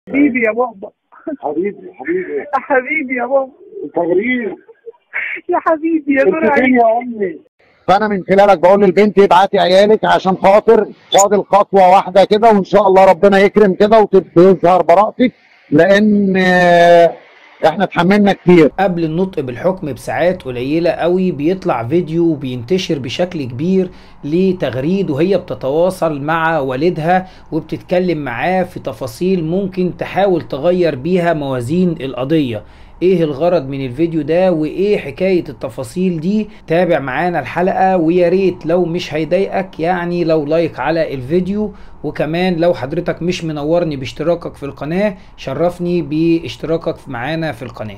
حبيبي يا بابا حبيبي حبيبي يا حبيبي يا بابا تغريب يا حبيبي يا نور انت فين عيني يا امي فانا من خلالك بقول للبنت ابعتي عيالك عشان خاطر فاضل خطوه واحده كده وان شاء الله ربنا يكرم كده وتظهر براءتك لان آه، احنا اتحملنا كتير قبل النطق بالحكم بساعات قليلة قوي بيطلع فيديو بينتشر بشكل كبير لتغريد وهي بتتواصل مع والدها وبتتكلم معاه في تفاصيل ممكن تحاول تغير بيها موازين القضية ايه الغرض من الفيديو ده وايه حكاية التفاصيل دي تابع معانا الحلقة ويا ريت لو مش هيضايقك يعني لو لايك على الفيديو وكمان لو حضرتك مش منورني باشتراكك في القناة شرفني باشتراكك معانا في القناة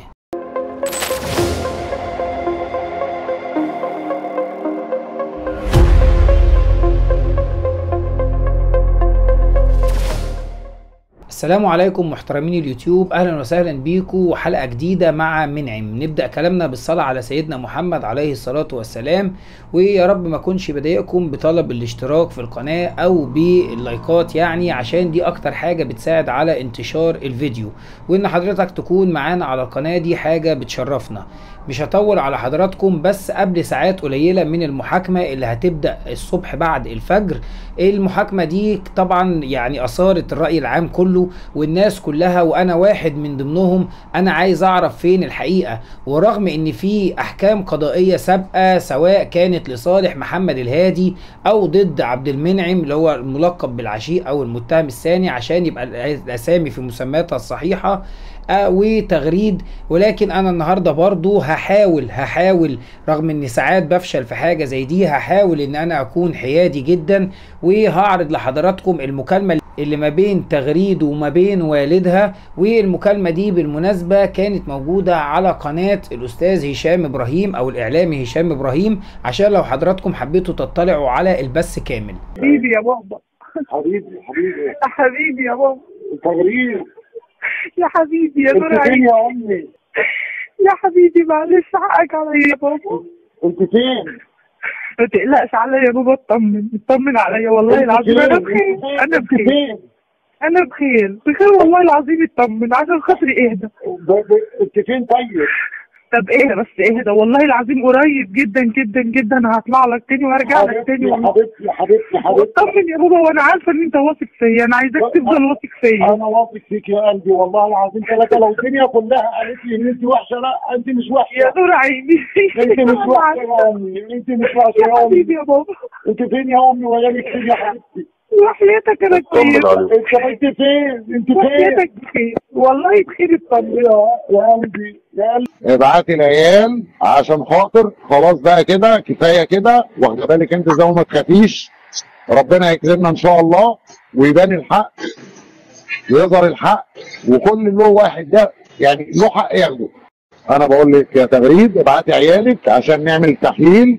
السلام عليكم محترمين اليوتيوب اهلا وسهلا بيكم وحلقه جديده مع منعم نبدا كلامنا بالصلاه على سيدنا محمد عليه الصلاه والسلام ويا رب ما اكونش بضايقكم بطلب الاشتراك في القناه او باللايكات يعني عشان دي اكتر حاجه بتساعد على انتشار الفيديو وان حضرتك تكون معانا على القناه دي حاجه بتشرفنا مش هطول على حضراتكم بس قبل ساعات قليله من المحاكمه اللي هتبدا الصبح بعد الفجر المحاكمه دي طبعا يعني اثارت الراي العام كله والناس كلها وانا واحد من ضمنهم انا عايز اعرف فين الحقيقه ورغم ان في احكام قضائيه سابقه سواء كانت لصالح محمد الهادي او ضد عبد المنعم اللي هو الملقب بالعشيق او المتهم الثاني عشان يبقى الاسامي في مسمياتها الصحيحه آه، وتغريد ولكن انا النهارده برضو هحاول هحاول رغم اني ساعات بفشل في حاجه زي دي هحاول ان انا اكون حيادي جدا وهعرض لحضراتكم المكالمه اللي ما بين تغريد وما بين والدها والمكالمه دي بالمناسبه كانت موجوده على قناه الاستاذ هشام ابراهيم او الاعلامي هشام ابراهيم عشان لو حضراتكم حبيتوا تطلعوا على البث كامل حبيبي يا بابا حبيبي حبيبي يا حبيبي يا بابا تغريب يا حبيبي يا نور انت فين عيني يا امي يا حبيبي معلش حقك عليا يا بابا انت فين ما تقلقش عليا يا بابا اطمن اطمن عليا والله انت العظيم فين؟ انا انت بخير فين؟ انا انت بخير فين انا بخير بخير والله العظيم اطمن عشان خاطري اهدى ب- ب- انت فين طيب طب اهدى بس اهدى والله العظيم قريب جدا جدا جدا هطلع لك تاني وارجع لك تاني حبيبتي والله حبيبتي حبيبتي حبيبتي اطمن يا بابا وانا عارفه ان انت واثق فيا انا عايزاك تفضل واثق فيا انا واثق فيك يا قلبي والله العظيم ثلاثه لو الدنيا كلها قالت لي ان انت وحشه لا انت مش يا وحشه نور عيني انت مش وحشه يا امي انت مش وحشه يا يا امي حبيبي يا بابا انت فين يا امي ويالك فين يا حبيبتي وحياتك انا بخير انت انت فين انت فين وحياتك بخير والله بخير اطمن يا يا قلبي يا قلبي ابعتي العيال عشان خاطر خلاص بقى كده كفايه كده واخده بالك انت زي ما تخافيش ربنا يكرمنا ان شاء الله ويبان الحق ويظهر الحق وكل له واحد ده يعني له حق ياخده انا بقول لك يا تغريد ابعتي عيالك عشان نعمل تحليل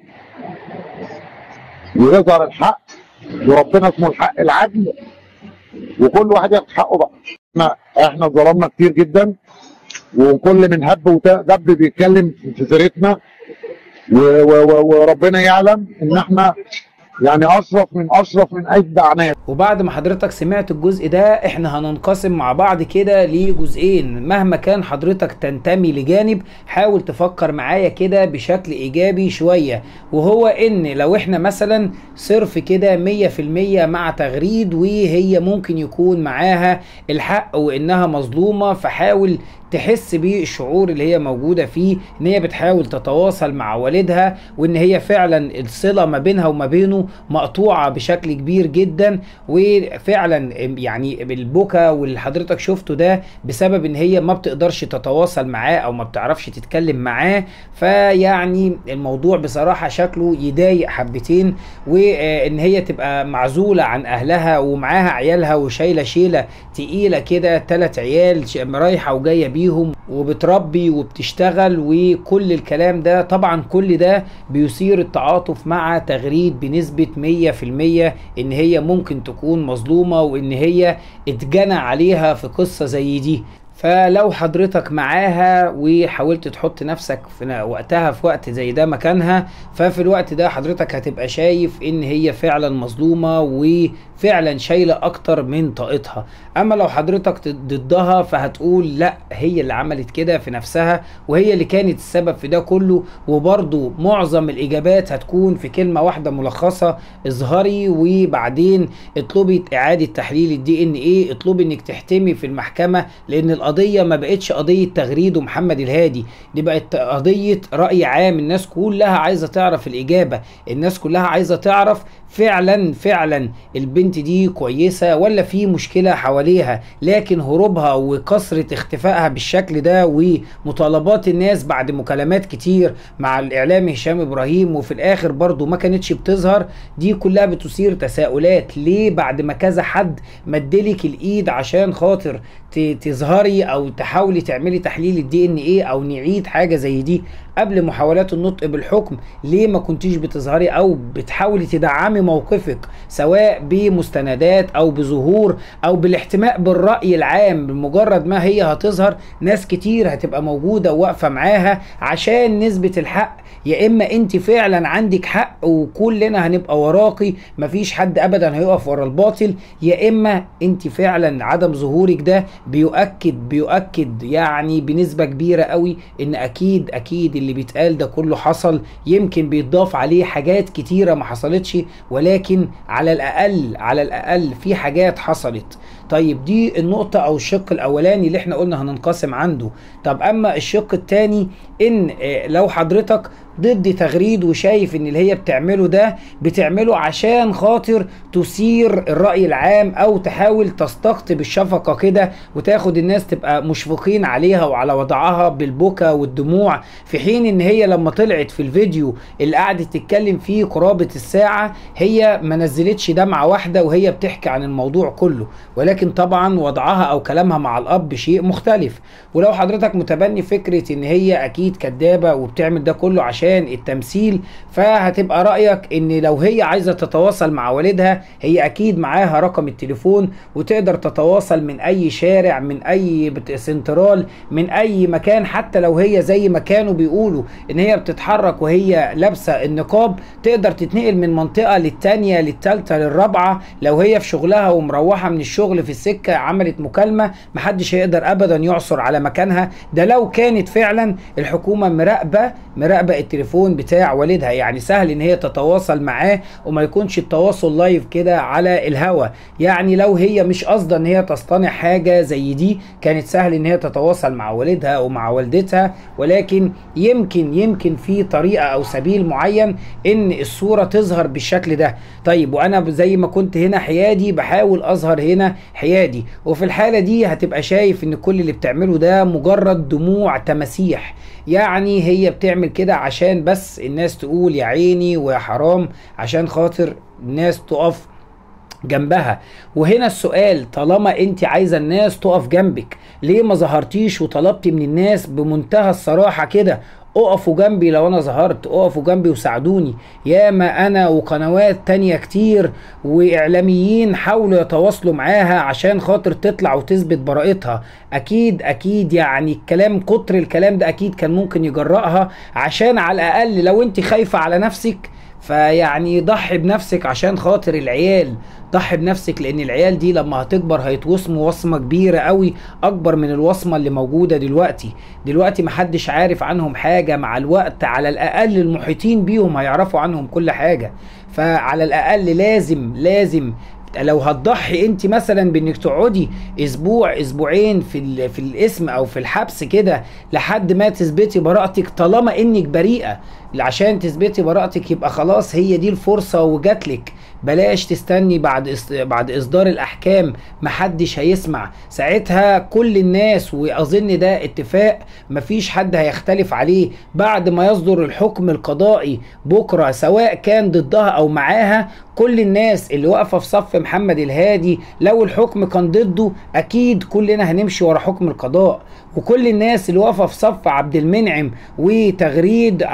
ويظهر الحق وربنا اسمه الحق العدل وكل واحد ياخد حقه بقى احنا احنا ظلمنا كتير جدا وكل من هب ودب بيتكلم في سيرتنا و- و- و- وربنا يعلم ان احنا يعني اشرف من اشرف من اجدع ناس وبعد ما حضرتك سمعت الجزء ده احنا هننقسم مع بعض كده لجزئين مهما كان حضرتك تنتمي لجانب حاول تفكر معايا كده بشكل ايجابي شوية وهو ان لو احنا مثلا صرف كده مية في المية مع تغريد وهي ممكن يكون معاها الحق وانها مظلومة فحاول تحس بالشعور اللي هي موجودة فيه ان هي بتحاول تتواصل مع والدها وان هي فعلا الصلة ما بينها وما بينه مقطوعة بشكل كبير جدا وفعلا يعني البكا واللي حضرتك شفته ده بسبب ان هي ما بتقدرش تتواصل معاه او ما بتعرفش تتكلم معاه فيعني الموضوع بصراحة شكله يضايق حبتين وان هي تبقى معزولة عن اهلها ومعاها عيالها وشايلة شيلة تقيلة كده تلات عيال ش- رايحة وجاية بيهم وبتربي وبتشتغل وكل الكلام ده طبعا كل ده بيثير التعاطف مع تغريد بنسبة 100% ان هي ممكن تكون مظلومة وان هي اتجنى عليها في قصة زي دي فلو حضرتك معاها وحاولت تحط نفسك في وقتها في وقت زي ده مكانها ففي الوقت ده حضرتك هتبقى شايف ان هي فعلا مظلومة وفعلا شايلة اكتر من طاقتها اما لو حضرتك ضدها فهتقول لا هي اللي عملت كده في نفسها وهي اللي كانت السبب في ده كله وبرضو معظم الاجابات هتكون في كلمة واحدة ملخصة اظهري وبعدين اطلبي اعادة تحليل الدي ان ايه اطلبي انك تحتمي في المحكمة لان القضية ما بقتش قضية تغريد ومحمد الهادي دي بقت قضية رأي عام الناس كلها عايزة تعرف الإجابة الناس كلها عايزة تعرف فعلا فعلا البنت دي كويسة ولا في مشكلة حواليها لكن هروبها وكثرة اختفائها بالشكل ده ومطالبات الناس بعد مكالمات كتير مع الإعلامي هشام إبراهيم وفي الآخر برضو ما كانتش بتظهر دي كلها بتثير تساؤلات ليه بعد ما كذا حد مدلك الإيد عشان خاطر تظهري او تحاولي تعملي تحليل الدي ان ايه او نعيد حاجه زي دي قبل محاولات النطق بالحكم ليه ما كنتيش بتظهري او بتحاولي تدعمي موقفك سواء بمستندات او بظهور او بالاحتماء بالراي العام بمجرد ما هي هتظهر ناس كتير هتبقى موجوده وواقفه معاها عشان نثبت الحق يا اما انت فعلا عندك حق وكلنا هنبقى وراكي مفيش حد ابدا هيقف ورا الباطل يا اما انت فعلا عدم ظهورك ده بيؤكد بيؤكد يعني بنسبة كبيرة قوي ان اكيد اكيد اللي بيتقال ده كله حصل يمكن بيتضاف عليه حاجات كتيرة ما حصلتش ولكن على الاقل على الاقل في حاجات حصلت طيب دي النقطة او الشق الاولاني اللي احنا قلنا هننقسم عنده طب اما الشق التاني ان لو حضرتك ضد تغريد وشايف ان اللي هي بتعمله ده بتعمله عشان خاطر تثير الرأي العام او تحاول تستقطب الشفقة كده وتاخد الناس تبقى مشفقين عليها وعلى وضعها بالبكا والدموع في حين ان هي لما طلعت في الفيديو اللي قعدت تتكلم فيه قرابة الساعة هي ما نزلتش دمعة واحدة وهي بتحكي عن الموضوع كله ولكن طبعا وضعها او كلامها مع الاب شيء مختلف ولو حضرتك متبني فكرة ان هي اكيد كدابة وبتعمل ده كله عشان التمثيل فهتبقى رأيك ان لو هي عايزة تتواصل مع والدها هي اكيد معاها رقم التليفون وتقدر تتواصل من اي شارع من اي سنترال من اي مكان حتى لو هي زي ما كانوا بيقولوا ان هي بتتحرك وهي لابسة النقاب تقدر تتنقل من منطقة للتانية للتالتة للرابعة لو هي في شغلها ومروحة من الشغل في السكة عملت مكالمة محدش هيقدر ابدا يعثر على مكانها ده لو كانت فعلا الحكومة مراقبة مراقبة التليفون بتاع والدها يعني سهل ان هي تتواصل معاه وما يكونش التواصل لايف كده على الهوا يعني لو هي مش قصده ان هي تصطنع حاجة زي دي كانت سهل ان هي تتواصل مع والدها او مع والدتها ولكن يمكن يمكن في طريقة او سبيل معين ان الصورة تظهر بالشكل ده طيب وانا زي ما كنت هنا حيادي بحاول اظهر هنا حيادي وفي الحالة دي هتبقى شايف ان كل اللي بتعمله ده مجرد دموع تماسيح يعني هي بتعمل كده عشان بس الناس تقول يا عيني ويا حرام عشان خاطر الناس تقف جنبها وهنا السؤال طالما انت عايزه الناس تقف جنبك ليه ما ظهرتيش وطلبتي من الناس بمنتهى الصراحه كده اقفوا جنبي لو انا ظهرت اقفوا جنبي وساعدوني ياما انا وقنوات تانية كتير واعلاميين حاولوا يتواصلوا معاها عشان خاطر تطلع وتثبت براءتها اكيد اكيد يعني الكلام كتر الكلام ده اكيد كان ممكن يجرأها عشان على الاقل لو انت خايفة على نفسك فيعني ضحي بنفسك عشان خاطر العيال ضحي بنفسك لان العيال دي لما هتكبر هيتوصموا وصمه كبيره قوي اكبر من الوصمه اللي موجوده دلوقتي دلوقتي محدش عارف عنهم حاجه مع الوقت على الاقل المحيطين بيهم هيعرفوا عنهم كل حاجه فعلى الاقل لازم لازم لو هتضحي انت مثلا بانك تقعدي اسبوع اسبوعين في في الاسم او في الحبس كده لحد ما تثبتي براءتك طالما انك بريئه عشان تثبتي براءتك يبقى خلاص هي دي الفرصه وجاتلك بلاش تستني بعد بعد اصدار الاحكام محدش هيسمع ساعتها كل الناس واظن ده اتفاق مفيش حد هيختلف عليه بعد ما يصدر الحكم القضائي بكره سواء كان ضدها او معاها كل الناس اللي واقفه في صف محمد الهادي لو الحكم كان ضده اكيد كلنا هنمشي ورا حكم القضاء وكل الناس اللي واقفه في صف عبد المنعم وتغريد او زوجة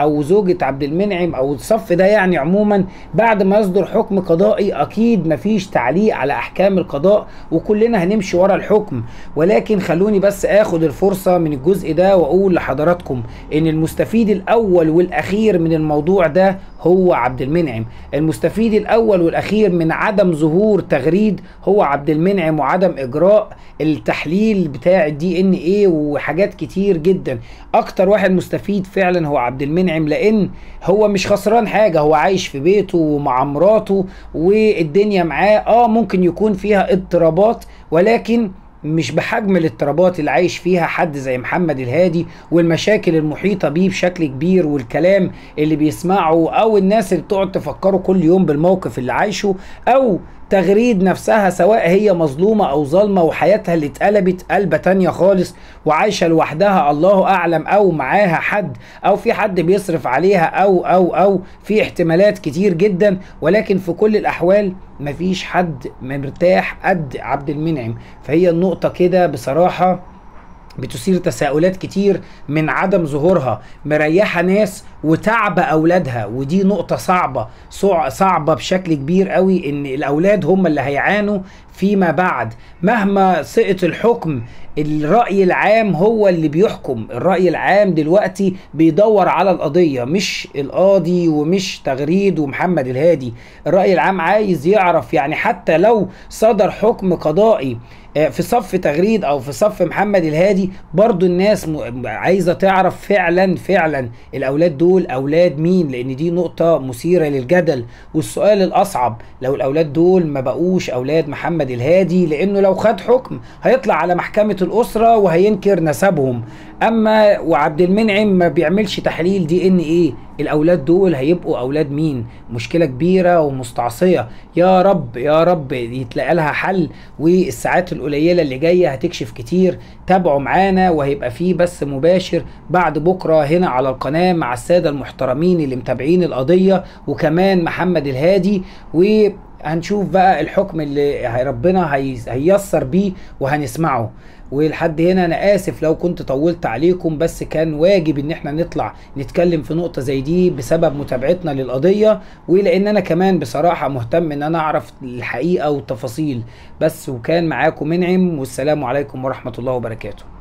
زوجة عبد المنعم او الصف ده يعني عموما بعد ما يصدر حكم قضائي اكيد مفيش تعليق على احكام القضاء وكلنا هنمشي ورا الحكم ولكن خلوني بس اخد الفرصة من الجزء ده واقول لحضراتكم ان المستفيد الاول والاخير من الموضوع ده هو عبد المنعم المستفيد الاول والاخير من عدم ظهور تغريد هو عبد المنعم وعدم اجراء التحليل بتاع الدي ان ايه وحاجات كتير جدا اكتر واحد مستفيد فعلا هو عبد المنعم لان هو مش خسران حاجه هو عايش في بيته ومع مراته والدنيا معاه اه ممكن يكون فيها اضطرابات ولكن مش بحجم الاضطرابات اللي عايش فيها حد زي محمد الهادي والمشاكل المحيطه بيه بشكل كبير والكلام اللي بيسمعه او الناس اللي بتقعد تفكره كل يوم بالموقف اللي عايشه او تغريد نفسها سواء هي مظلومة أو ظالمة وحياتها اللي اتقلبت قلبة تانية خالص وعايشة لوحدها الله أعلم أو معاها حد أو في حد بيصرف عليها أو أو أو في احتمالات كتير جدا ولكن في كل الأحوال مفيش حد مرتاح قد عبد المنعم فهي النقطة كده بصراحة بتثير تساؤلات كتير من عدم ظهورها مريحة ناس وتعب أولادها ودي نقطة صعبة صعبة بشكل كبير قوي إن الأولاد هم اللي هيعانوا فيما بعد مهما سقط الحكم الرأي العام هو اللي بيحكم الرأي العام دلوقتي بيدور على القضية مش القاضي ومش تغريد ومحمد الهادي الرأي العام عايز يعرف يعني حتى لو صدر حكم قضائي في صف تغريد او في صف محمد الهادي برضو الناس عايزة تعرف فعلا فعلا الاولاد دول اولاد مين لان دي نقطة مثيرة للجدل والسؤال الاصعب لو الاولاد دول ما بقوش اولاد محمد الهادي لانه لو خد حكم هيطلع على محكمة الاسرة وهينكر نسبهم اما وعبد المنعم ما بيعملش تحليل دي ان ايه الاولاد دول هيبقوا اولاد مين مشكله كبيره ومستعصيه يا رب يا رب يتلاقى لها حل والساعات القليله اللي جايه هتكشف كتير تابعوا معانا وهيبقى فيه بس مباشر بعد بكره هنا على القناه مع الساده المحترمين اللي متابعين القضيه وكمان محمد الهادي و هنشوف بقى الحكم اللي ربنا هييسر بيه وهنسمعه ولحد هنا انا اسف لو كنت طولت عليكم بس كان واجب ان احنا نطلع نتكلم في نقطة زي دي بسبب متابعتنا للقضية ولان انا كمان بصراحة مهتم ان انا اعرف الحقيقة والتفاصيل بس وكان معاكم منعم والسلام عليكم ورحمة الله وبركاته